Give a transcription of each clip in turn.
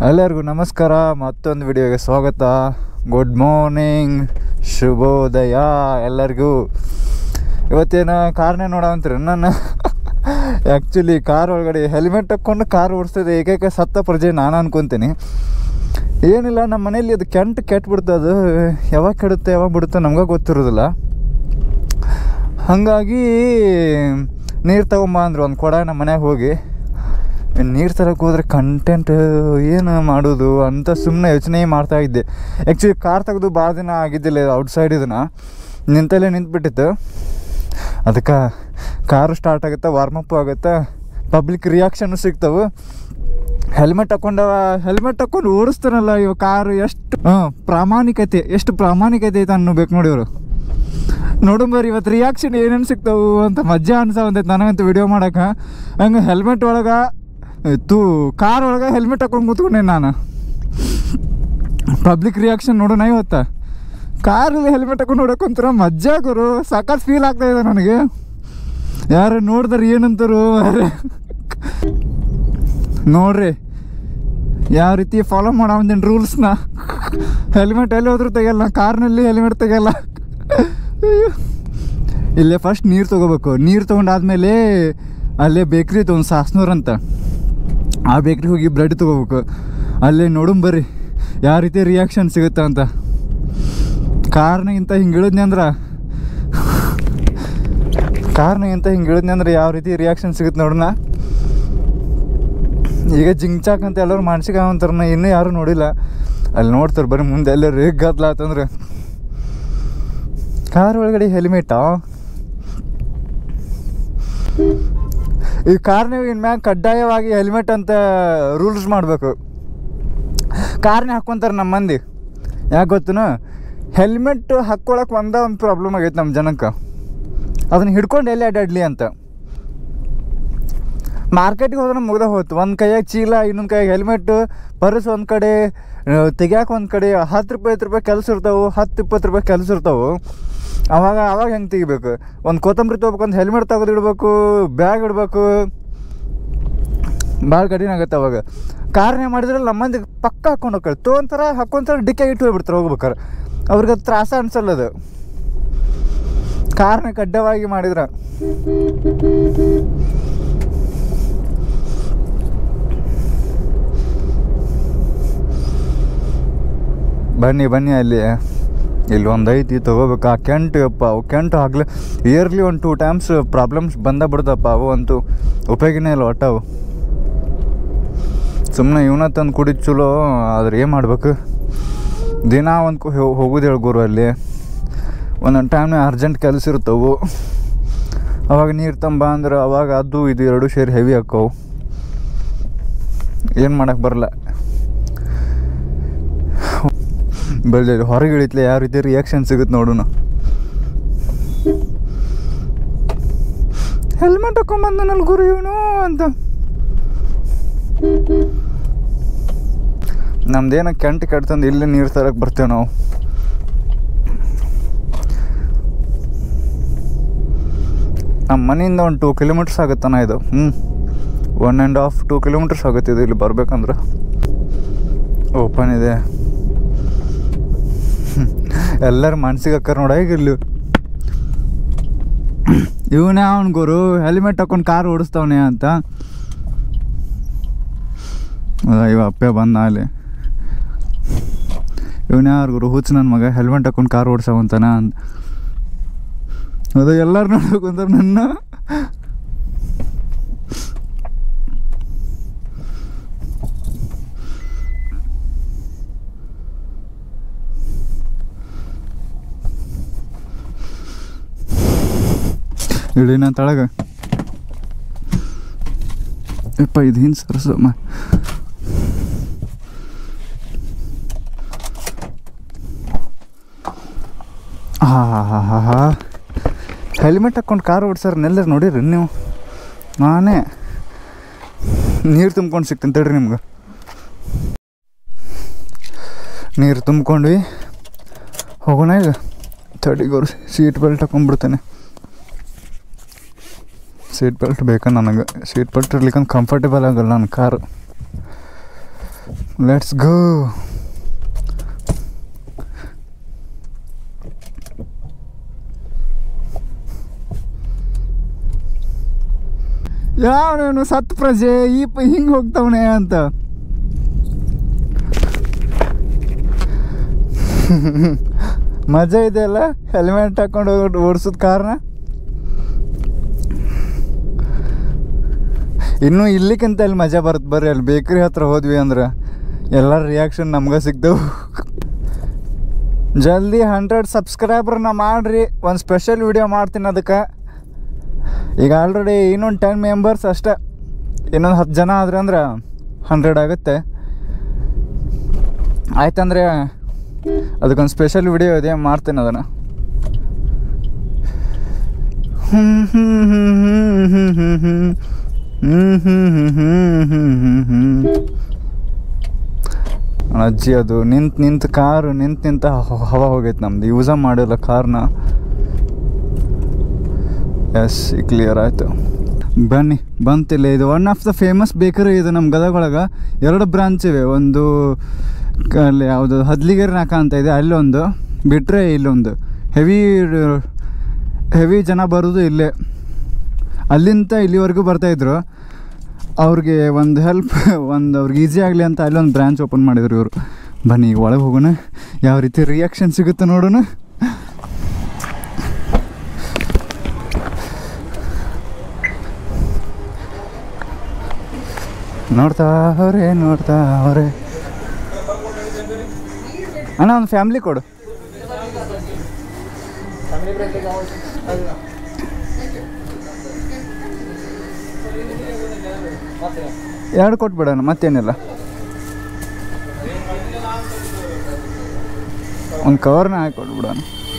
ಎಲ್ಲರಿಗೂ ನಮಸ್ಕಾರ ಮತ್ತೊಂದು ವಿಡಿಯೋಗೆ ಸ್ವಾಗತ ಗುಡ್ ಮಾರ್ನಿಂಗ್ ಶುಭೋದಯ ಎಲ್ಲರಿಗೂ ಇವತ್ತೇನು ಕಾರ್ನೇ ನೋಡವಂತೀರಿ ನನ್ನ ಆ್ಯಕ್ಚುಲಿ ಕಾರ್ ಒಳಗಡೆ ಹೆಲ್ಮೆಟ್ ಹಾಕ್ಕೊಂಡು ಕಾರ್ ಓಡಿಸ್ತಿದ್ದೆ ಏಕೈಕ ಸತ್ತ ಪ್ರಜೆ ನಾನು ಅನ್ಕೊತೀನಿ ಏನಿಲ್ಲ ನಮ್ಮ ಮನೇಲಿ ಅದು ಕೆಂಟ್ ಕೆಟ್ಬಿಡ್ತು ಅದು ಯಾವಾಗ ಕೆಡುತ್ತೆ ಯಾವಾಗ ಬಿಡುತ್ತೆ ನಮ್ಗೆ ಗೊತ್ತಿರೋದಿಲ್ಲ ಹಾಗಾಗಿ ನೀರು ತಗೊಂಬ ಅಂದರು ಒಂದು ಕೊಡ ನಮ್ಮ ಮನ್ಯಾಗ ಹೋಗಿ ನೀರು ತರಕ್ಕೆ ಹೋದ್ರೆ ಕಂಟೆಂಟ್ ಏನು ಮಾಡೋದು ಅಂತ ಸುಮ್ಮನೆ ಯೋಚನೆ ಮಾಡ್ತಾ ಇದ್ದೆ ಆ್ಯಕ್ಚುಲಿ ಕಾರ್ ತೆಗೆದು ಭಾಳ ದಿನ ಆಗಿದ್ದಿಲ್ಲ ಔಟ್ಸೈಡ್ ಇದನ್ನು ನಿಂತಲ್ಲೇ ನಿಂತ್ಬಿಟ್ಟಿತ್ತು ಅದಕ್ಕೆ ಕಾರು ಸ್ಟಾರ್ಟ್ ಆಗುತ್ತೆ ವಾರ್ಮಪ್ಪು ಆಗುತ್ತೆ ಪಬ್ಲಿಕ್ ರಿಯಾಕ್ಷನ್ನು ಸಿಗ್ತವೆ ಹೆಲ್ಮೆಟ್ ಹಾಕೊಂಡವ ಹೆಲ್ಮೆಟ್ ಹಾಕೊಂಡು ಓಡಿಸ್ತಾರಲ್ಲ ಇವ ಕಾರು ಎಷ್ಟು ಹಾಂ ಪ್ರಾಮಾಣಿಕತೆ ಎಷ್ಟು ಪ್ರಾಮಾಣಿಕತೆ ಐತೆ ಅನ್ನಬೇಕು ನೋಡಿ ಇವರು ನೋಡು ಬರ್ರಿ ಇವತ್ತು ರಿಯಾಕ್ಷನ್ ಏನೇನು ಸಿಗ್ತಾವು ಅಂತ ಮಜಾ ಅನ್ಸಾವಂತೈತೆ ನನಗಂತೂ ವಿಡಿಯೋ ಮಾಡಕ್ಕೆ ಹಂಗೆ ಹೆಲ್ಮೆಟ್ ಒಳಗೆ ತು ಕಾರ್ ಒಳಗೆ ಹೆಲ್ಮೆಟ್ ಹಾಕೊಂಡು ಕೂತ್ಕೊಂಡೆ ನಾನು ಪಬ್ಲಿಕ್ ರಿಯಾಕ್ಷನ್ ನೋಡೋಣ ಇವತ್ತ ಕಾರಲ್ಲಿ ಹೆಲ್ಮೆಟ್ ಹಾಕೊಂಡು ನೋಡೋಕೊಂತರ ಮಜ್ಜಾ ಗುರು ಸಾಕಷ್ಟು ಫೀಲ್ ಆಗ್ತಾ ಇದೆ ನನಗೆ ಯಾರು ನೋಡಿದ್ರೆ ಏನಂತಾರು ನೋಡ್ರಿ ಯಾವ ರೀತಿ ಫಾಲೋ ಮಾಡಾವಂದಿನ ರೂಲ್ಸ್ನ ಹೆಲ್ಮೆಟ್ ಎಲ್ಲಿ ಹೋದ್ರೂ ತೆಗಿಯಲ್ಲ ಕಾರ್ನಲ್ಲಿ ಹೆಲ್ಮೆಟ್ ತೆಗಿಯಲ್ಲ ಅಯ್ಯೋ. ಇಲ್ಲೇ ಫಸ್ಟ್ ನೀರು ತೊಗೋಬೇಕು ನೀರು ತೊಗೊಂಡಾದ್ಮೇಲೆ ಅಲ್ಲೇ ಬೇಕ್ರಿ ತೊಗೊಂಡು ಸಾಸ್ನೂರ್ ಅಂತ ಆ ಬೇಕ್ರಿ ಹೋಗಿ ಬ್ರೆಡ್ ತೊಗೋಬೇಕು ಅಲ್ಲೇ ನೋಡುಂ ಬರ್ರಿ ಯಾವ ರೀತಿ ರಿಯಾಕ್ಷನ್ ಸಿಗುತ್ತೆ ಅಂತ ಕಾರ್ನಾಗಿಂತ ಹಿಂಗೆ ಇಳಿದ್ನಿ ಅಂದ್ರೆ ಕಾರ್ನಾಗಿಂತ ಹಿಂಗೆ ಇಳಿದ್ನಿ ಅಂದ್ರೆ ಯಾವ ರೀತಿ ರಿಯಾಕ್ಷನ್ ಸಿಗುತ್ತೆ ನೋಡೋಣ ಈಗ ಜಿಂಗ್ಚಾಕ್ ಅಂತ ಎಲ್ಲರೂ ಮಾನಸಿಕ ಅಂತಾರ ಇನ್ನೂ ಯಾರೂ ನೋಡಿಲ್ಲ ಅಲ್ಲಿ ನೋಡ್ತಾರೆ ಬರೀ ಮುಂದೆ ಎಲ್ಲರೂ ಗದ್ಲಾತಂದ್ರೆ ಕಾರ್ ಒಳಗಡೆ ಹೆಲ್ಮೆಟಾ ಈ ಕಾರ್ನಾಗ ಇನ್ಮ್ಯಾಗ ಕಡ್ಡಾಯವಾಗಿ ಹೆಲ್ಮೆಟ್ ಅಂತ ರೂಲ್ಸ್ ಮಾಡಬೇಕು ಕಾರ್ನೇ ಹಾಕ್ಕೊಂತಾರೆ ನಮ್ಮ ಮಂದಿ ಯಾಕೆ ಗೊತ್ತುನು ಹೆಲ್ಮೆಟ್ ಹಾಕ್ಕೊಳಕ್ಕೆ ಒಂದೇ ಒಂದು ಪ್ರಾಬ್ಲಮ್ ಆಗೈತೆ ನಮ್ಮ ಜನಕ್ಕೆ ಅದನ್ನ ಹಿಡ್ಕೊಂಡು ಎಲ್ಲಿ ಅಡ್ಡಾಡ್ಲಿ ಅಂತ ಮಾರ್ಕೆಟಿಗೆ ಹೋದ್ರೆ ಮುಗ್ದ ಹೋಯ್ತು ಒಂದು ಕೈಯಾಗ ಚೀಲ ಇನ್ನೊಂದು ಕೈಯಾಗ ಹೆಲ್ಮೆಟ್ಟು ಪರ್ಸ್ ಒಂದು ಕಡೆ ತೆಗ್ಯಾಕೆ ಒಂದು ಕಡೆ ಹತ್ತು ರೂಪಾಯಿ ಹತ್ತು ರೂಪಾಯಿ ಕೆಲಸ ಇರ್ತಾವೆ ಹತ್ತು ಇಪ್ಪತ್ತು ರೂಪಾಯಿ ಕೆಲಸ ಇರ್ತಾವೆ ಅವಾಗ ಅವಾಗ ಹೆಂಗೆ ತೆಗಿಬೇಕು ಒಂದು ಕೊತ್ತಂಬರಿ ತೊಗೋಬೇಕು ಒಂದು ಹೆಲ್ಮೆಟ್ ತೆಗೆದು ಇಡಬೇಕು ಬ್ಯಾಗ್ ಇಡಬೇಕು ಭಾಳ ಕಠಿಣ ಆಗುತ್ತೆ ಅವಾಗ ಕಾರ್ನೇ ಮಾಡಿದ್ರೆ ನಮ್ಮ ಮಂದಿ ಪಕ್ಕ ಹಾಕೊಂಡು ಹೋಗ್ತಾರೆ ತೊಗೊಂತಾರ ಹಾಕೊಂತಾರ ಡಿಕ್ಕೆ ಇಟ್ಟು ಹೋಗ್ಬಿಡ್ತಾರೆ ಹೋಗ್ಬೇಕಾರೆ ಅವ್ರಿಗೆ ಅದು ತ್ರಾಸ ಅನ್ಸಲ್ಲ ಅದು ಕಾರ್ನ ಕಡ್ಡವಾಗಿ ಮಾಡಿದ್ರೆ ಬನ್ನಿ ಬನ್ನಿ ಅಲ್ಲಿ ಇಲ್ಲಿ ಒಂದು ಐತಿ ತೊಗೋಬೇಕು ಆ ಕೆಂಟು ಅಪ್ಪ ಅವು ಕೆಂಟು ಆಗ್ಲಿ ಇಯರ್ಲಿ ಒಂದು ಟೂ ಟೈಮ್ಸ್ ಪ್ರಾಬ್ಲಮ್ಸ್ ಬಂದ ಬಿಡ್ತಪ್ಪ ಅವು ಅಂತೂ ಉಪಯೋಗನೇ ಇಲ್ಲ ಒಟ್ಟು ಅವು ಸುಮ್ಮನೆ ಇವನ ತಂದು ಕುಡಿದು ಚಲೋ ಆದ್ರೆ ಏನು ಮಾಡ್ಬೇಕು ದಿನ ಒಂದು ಹೋಗೋದು ಹೇಳ್ಗೋರು ಅಲ್ಲಿ ಒಂದೊಂದು ಟೈಮ್ನ ಅರ್ಜೆಂಟ್ ಕೆಲಸ ಇರ್ತವು ಅವಾಗ ನೀರು ತಂಬ ಅಂದ್ರೆ ಅವಾಗ ಅದು ಇದು ಎರಡು ಸೇರಿ ಹೆವಿ ಹಾಕವು ಏನು ಮಾಡಕ್ಕೆ ಬರಲ್ಲ ಬೆಳ್ಳಿ ಹೊರಗೆ ಇಳಿತ್ಲೆ ಯಾವ ರೀತಿ ರಿಯಾಕ್ಷನ್ ಸಿಗುತ್ತೆ ನೋಡೋಣ ಹೆಲ್ಮೆಟ್ ಹಾಕೊಂಬಂದನಲ್ಲ ಗುರು ಇವನು ಅಂತ ನಮ್ದೇನೋ ಕೆಂಟ್ ಕೆಡ್ತಂದು ಇಲ್ಲಿ ನೀರು ತರಕ್ಕೆ ಬರ್ತೇವೆ ನಾವು ನಮ್ಮ ಮನೆಯಿಂದ ಒಂದು ಟೂ ಕಿಲೋಮೀಟರ್ಸ್ ಆಗುತ್ತಾನ ಇದು ಹ್ಞೂ one and half two kilometres ಆಗುತ್ತೆ ಇದು ಇಲ್ಲಿ ಬರ್ಬೇಕಂದ್ರೆ ಓಪನ್ ಇದೆ ಎಲ್ಲರ ಮನ್ಸಿಗೆ ಅಕ್ಕಾರ ನೋಡ ಈಗ ಇಲ್ಲಿ ಇವನೇ ಅವನ್ ಗುರು ಹೆಲ್ಮೆಟ್ ಹಾಕೊಂಡು ಕಾರ್ ಓಡಿಸ್ತಾವನೆ ಅಂತ ಹೌದಾ, ಇವ ಅಪ್ಪೆ ಬಂದ ಅಲ್ಲಿ ಇವನೇ ಯಾರು ಗುರು ಹುಚ್ಚು ನನ್ನ ಮಗ ಹೆಲ್ಮೆಟ್ ಹಾಕೊಂಡು ಕಾರ್ ಓಡಿಸವಂತಾನ ಅಂತ ಅದು ಎಲ್ಲರೂ ನೋಡ್ಬೇಕು ಅಂತಾರೆ ನನ್ನ ಇಳಿನ ತಳಗ ಯಪ್ಪ ಇದು ಹಿಂದೆ ಸರ್ಸಮ್ಮ ಹಾ ಹಾ ಹಾ ಹಾ ಹೆಲ್ಮೆಟ್ ಹಾಕ್ಕೊಂಡು ಕಾರ್ ಓಡಿಸಾರ ನೆಲ್ಲರು ನೋಡಿರಿ ನೀವು ನಾನೇ ನೀರು ತುಂಬ್ಕೊಂಡು ಸಿಗ್ತೀನಿ ತಡ್ರಿ ನಿಮ್ಗೆ ನೀರು ತುಂಬ್ಕೊಂಡ್ವಿ ಹೋಗೋಣ ಈಗ ತಡಿಗೋರು ಸೀಟ್ ಬೆಲ್ಟ್ ಹಾಕೊಂಡ್ಬಿಡ್ತೇನೆ ಸೀಟ್ ಬೆಲ್ಟ್ ಬೇಕಾ ನನಗೆ ಸೀಟ್ ಬೆಲ್ಟ್ ಇರ್ಲಿಕ್ಕಂದ್ರೆ ಕಂಫರ್ಟೇಬಲ್ ಆಗಲ್ಲ ನನ್ನ ಕಾರು ಲೆಟ್ಸ್ ಗೋ ಯಾವನೇನು ಸತ್ ಪ್ರಜೆ ಈ ಪ ಹಿಂಗೆ ಹೋಗ್ತಾವನೆ ಅಂತ ಮಜಾ ಇದೆ ಅಲ್ಲ ಹೆಲ್ಮೆಟ್ ಹಾಕೊಂಡು ಓಡಿಸೋದು ಕಾರ್ನ ಇನ್ನೂ ಇಲ್ಲಿಕ್ಕಿಂತ ಅಲ್ಲಿ ಮಜಾ ಬರುತ್ತೆ ಬರ್ರಿ ಅಲ್ಲಿ ಬೇಕ್ರಿ ಹತ್ರ ಹೋದ್ವಿ ಅಂದ್ರೆ ಎಲ್ಲ ರಿಯಾಕ್ಷನ್ ನಮ್ಗೆ ಸಿಗ್ತವೆ ಜಲ್ದಿ ಹಂಡ್ರೆಡ್ ಸಬ್ಸ್ಕ್ರೈಬರ್ನ ಮಾಡಿರಿ ಒಂದು ಸ್ಪೆಷಲ್ ವಿಡಿಯೋ ಮಾಡ್ತೀನಿ ಅದಕ್ಕೆ ಈಗ ಆಲ್ರೆಡಿ ಇನ್ನೊಂದು ಟೆನ್ ಮೆಂಬರ್ಸ್ ಅಷ್ಟೇ ಇನ್ನೊಂದು ಹತ್ತು ಜನ ಆದ್ರೆ ಅಂದ್ರೆ ಹಂಡ್ರೆಡ್ ಆಗುತ್ತೆ ಆಯ್ತಂದ್ರೆ ಅದಕ್ಕೊಂದು ಸ್ಪೆಷಲ್ ವಿಡಿಯೋ ಇದೆ ಮಾಡ್ತೀನಿ ಅದನ್ನು ಹ್ಮ್ ಹ್ಮ್ ಹ್ಮ್ ಹ್ಮ್ ಹ್ಮ್ ಹ್ಮ್ ಹ್ಮ್ ಹ್ಮ್ ಹ್ಮ್ ಹ್ಮ್ ಹ್ಮ್ ಹ್ಮ್ ಹ್ಮ್ ಅಜ್ಜಿ ಅದು ನಿಂತು ನಿಂತು ಕಾರು ನಿಂತು ನಿಂತ ಹ- ಹವಾ ಹೋಗೈತೆ ನಮ್ದು ಯೂಸ ಮಾಡಿಲ್ಲ ಕಾರ್ನ ಎಸ್ ಕ್ಲಿಯರ್ ಆಯಿತು ಬನ್ನಿ ಬಂತಿಲ್ಲ ಇದು one of the famous bakery ಇದು ನಮ್ಮ ಗದಗ ಒಳಗೆ ಎರಡು ಬ್ರಾಂಚ್ ಇವೆ ಒಂದು ಕ- ಅಲ್ಲಿ ಯಾವುದು ಹದ್ಲಿಗೆರೆ ನಾಕ ಅಂತ ಇದೆ ಅಲ್ಲೊಂದು ಬಿಟ್ಟರೆ ಇಲ್ಲೊಂದು ಹೆವಿ ಹೆವಿ ಜನ ಬರೋದು ಇಲ್ಲೇ ಅಲ್ಲಿಂದ ಇಲ್ಲಿವರೆಗೂ ಬರ್ತಾಯಿದ್ರು ಅವ್ರಿಗೆ ಒಂದು ಹೆಲ್ಪ್ ಒಂದು ಅವ್ರಿಗೆ ಈಸಿ ಆಗಲಿ ಅಂತ ಅಲ್ಲೊಂದು ಬ್ರಾಂಚ್ ಓಪನ್ ಮಾಡಿದ್ರು ಇವರು ಬನ್ನಿ ಈಗ ಒಳಗೆ ಹೋಗೋಣ ಯಾವ ರೀತಿ ರಿಯಾಕ್ಷನ್ ಸಿಗುತ್ತೆ ನೋಡೋಣ ನೋಡ್ತಾ ಅವರೇ ನೋಡ್ತಾ ಅವರೇ ಅಣ್ಣ ಒಂದು ಫ್ಯಾಮ್ಲಿ ಕೊಡು ಎರಡು ಕೊಟ್ಬಿಡೋಣ ಮತ್ತೇನಿಲ್ಲ ಒಂದು ಕವರ್ನ ಹಾಕಿ ಕೊಟ್ಬಿಡೋಣ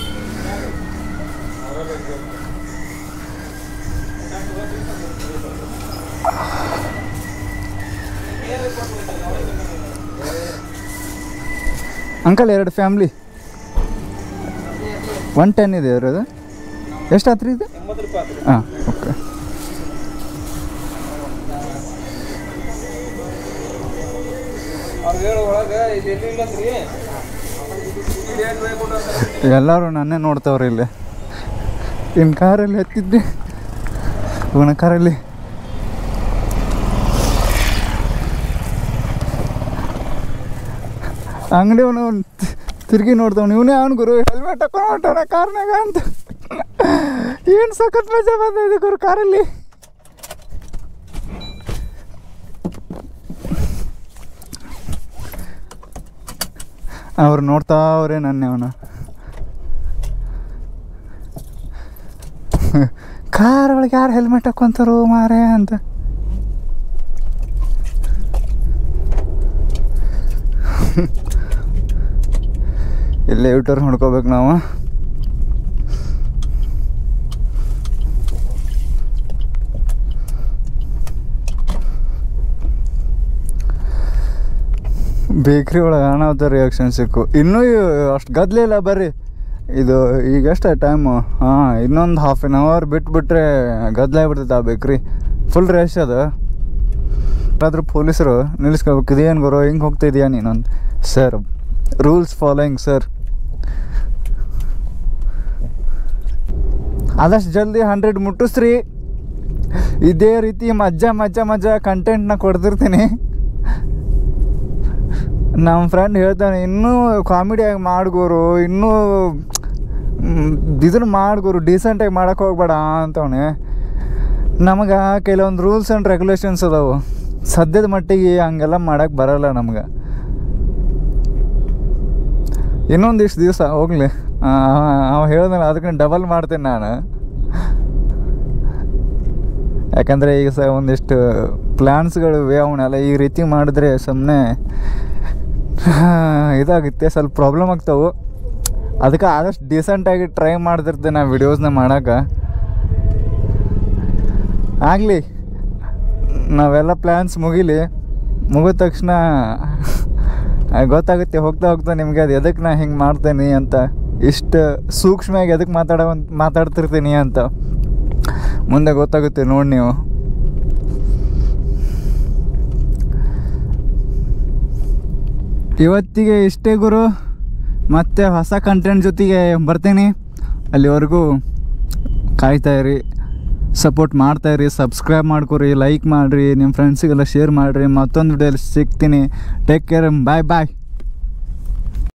ಅಂಕಲ್ ಎರಡು ಫ್ಯಾಮ್ಲಿ ಒನ್ ಟೆನ್ ಇದೆ ಇರೋದು ಎಷ್ಟು ಆತ್ರಿ ಇದು ಹಾಂ ಓಕೆ ಅವ್ರಿಗೆ ಹೇಳೋ ಒಳಗೆ ಇಲ್ಲಿ ಎಲ್ಲಿ ಇಲ್ಲಂದ್ರಿ ಇಲ್ಲಿ ಏನ್ ಬೇಕು ಅಂತ ಎಲ್ಲರೂ ನನ್ನೇ ನೋಡ್ತಾವ್ರಿ ಇಲ್ಲಿ ಇನ್ನು ಕಾರಲ್ಲಿ ಹತ್ತಿದ್ದೆ ಇವನ ಕಾರಲ್ಲಿ ಅಂಗಡಿಯವನು ತಿರುಗಿ ನೋಡ್ತಾವನು ಇವನೇ ಅವನು ಗುರು ಹೆಲ್ಮೆಟ್ ಹಾಕೊಂಡು ಹೊಂಟಾನ ಕಾರ್ನಾಗ ಅಂತ ಏನು ಸಖತ್ ಮಜಾ ಬಂದಿದೆ ಗುರು ಕಾರಲ್ಲಿ ಅವ್ರು ನೋಡ್ತಾ ಅವ್ರೆ ನನ್ನೆ ಅವನ ಕಾರ್ ಒಳಗೆ ಯಾರು ಹೆಲ್ಮೆಟ್ ಹಾಕೊಂತಾರೋ ಮಾರೇ ಅಂತ ಇಲ್ಲೇ ಯೂಟರ್ ಹೊಡ್ಕೋಬೇಕು ನಾವು ಬೇಕ್ರಿ ಒಳಗೆ ಅನಾಹುತ ರಿಯಾಕ್ಷನ್ ಸಿಕ್ಕು ಇನ್ನೂ ಅಷ್ಟು ಗದ್ಲೇ ಇಲ್ಲ ಬರ್ರಿ ಇದು ಈಗ ಎಷ್ಟ ಟೈಮು ಹಾಂ ಇನ್ನೊಂದು ಹಾಫ್ ಆನ್ ಅವರ್ ಬಿಟ್ಬಿಟ್ರೆ ಗದ್ಲಾಗ್ಬಿಡ್ತೈತೆ ಆ ಬೇಕ್ರಿ ಫುಲ್ ರೇಷ್ ಅದು ಆದರೂ ಪೊಲೀಸರು ನಿಲ್ಲಿಸ್ಕೋಬೇಕು ಇದೇನು ಗುರು ಹಿಂಗೆ ಹೋಗ್ತಾ ಇದೆಯಾ ನೀನೊಂದು ಸರ್ ರೂಲ್ಸ್ ಫಾಲೋಯಿಂಗ್ ಸರ್ ಆದಷ್ಟು ಜಲ್ದಿ ಹಂಡ್ರೆಡ್ ಮುಟ್ಟಿಸ್ರಿ ಇದೇ ರೀತಿ ಮಜ್ಜಾ ಮಜ್ಜಾ ಮಜ್ಜಾ ಕಂಟೆಂಟ್ನ ಕೊಡ್ತಿರ್ತೀನಿ ನಮ್ಮ ಫ್ರೆಂಡ್ ಹೇಳ್ತಾನೆ ಇನ್ನೂ ಕಾಮಿಡಿಯಾಗಿ ಮಾಡ್ಗೋರು ಇನ್ನೂ ಇದನ್ನು ಮಾಡ್ಗೋರು ಡೀಸೆಂಟಾಗಿ ಮಾಡೋಕೆ ಹೋಗ್ಬೇಡ ಅಂತವನೆ ನಮಗೆ ಕೆಲವೊಂದು ರೂಲ್ಸ್ ಆ್ಯಂಡ್ ರೆಗ್ಯುಲೇಷನ್ಸ್ ಅದಾವು ಸದ್ಯದ ಮಟ್ಟಿಗೆ ಹಂಗೆಲ್ಲ ಮಾಡೋಕ್ಕೆ ಬರಲ್ಲ ನಮ್ಗೆ ಇನ್ನೊಂದಿಷ್ಟು ದಿವಸ ಹೋಗ್ಲಿ ಅವ ಹೇಳ್ದಲ್ಲ ಅದಕ್ಕೆ ಡಬಲ್ ಮಾಡ್ತೇನೆ ನಾನು ಯಾಕಂದರೆ ಈಗ ಸ ಒಂದಿಷ್ಟು ಪ್ಲ್ಯಾನ್ಸ್ಗಳು ಇವೆ ಅವನ್ನೆಲ್ಲ ಈ ರೀತಿ ಮಾಡಿದ್ರೆ ಸುಮ್ಮನೆ ಇದಾಗುತ್ತೆ ಸ್ವಲ್ಪ ಪ್ರಾಬ್ಲಮ್ ಆಗ್ತಾವೆ ಅದಕ್ಕೆ ಆದಷ್ಟು ಡೀಸೆಂಟಾಗಿ ಟ್ರೈ ಮಾಡ್ತಿರ್ತೀನಿ ನಾ ವಿಡಿಯೋಸ್ನ ಮಾಡೋಕೆ ಆಗಲಿ ನಾವೆಲ್ಲ ಪ್ಲ್ಯಾನ್ಸ್ ಮುಗಿಲಿ ಮುಗಿದ ತಕ್ಷಣ ಗೊತ್ತಾಗುತ್ತೆ ಹೋಗ್ತಾ ಹೋಗ್ತಾ ನಿಮಗೆ ಅದು ಎದಕ್ಕೆ ನಾ ಹಿಂಗೆ ಮಾಡ್ತೇನೆ ಅಂತ ಇಷ್ಟು ಸೂಕ್ಷ್ಮವಾಗಿ ಎದಕ್ಕೆ ಮಾತಾಡೋ ಮಾತಾಡ್ತಿರ್ತೀನಿ ಅಂತ ಮುಂದೆ ಗೊತ್ತಾಗುತ್ತೆ ನೋಡಿ ನೀವು ಇವತ್ತಿಗೆ ಇಷ್ಟೇ ಗುರು ಮತ್ತೆ ಹೊಸ ಕಂಟೆಂಟ್ ಜೊತೆಗೆ ಬರ್ತೀನಿ ಅಲ್ಲಿವರೆಗೂ ಕಾಯ್ತಾ ಇರಿ ಸಪೋರ್ಟ್ ಮಾಡ್ತಾಯಿರಿ ಸಬ್ಸ್ಕ್ರೈಬ್ ಮಾಡ್ಕೊರಿ ಲೈಕ್ ಮಾಡಿರಿ ನಿಮ್ಮ ಫ್ರೆಂಡ್ಸಿಗೆಲ್ಲ ಶೇರ್ ಮಾಡಿರಿ ಮತ್ತೊಂದು ವಿಡಿಯೋಲಿ ಸಿಗ್ತೀನಿ ಟೇಕ್ ಕೇರ್ ಬಾಯ್ ಬಾಯ್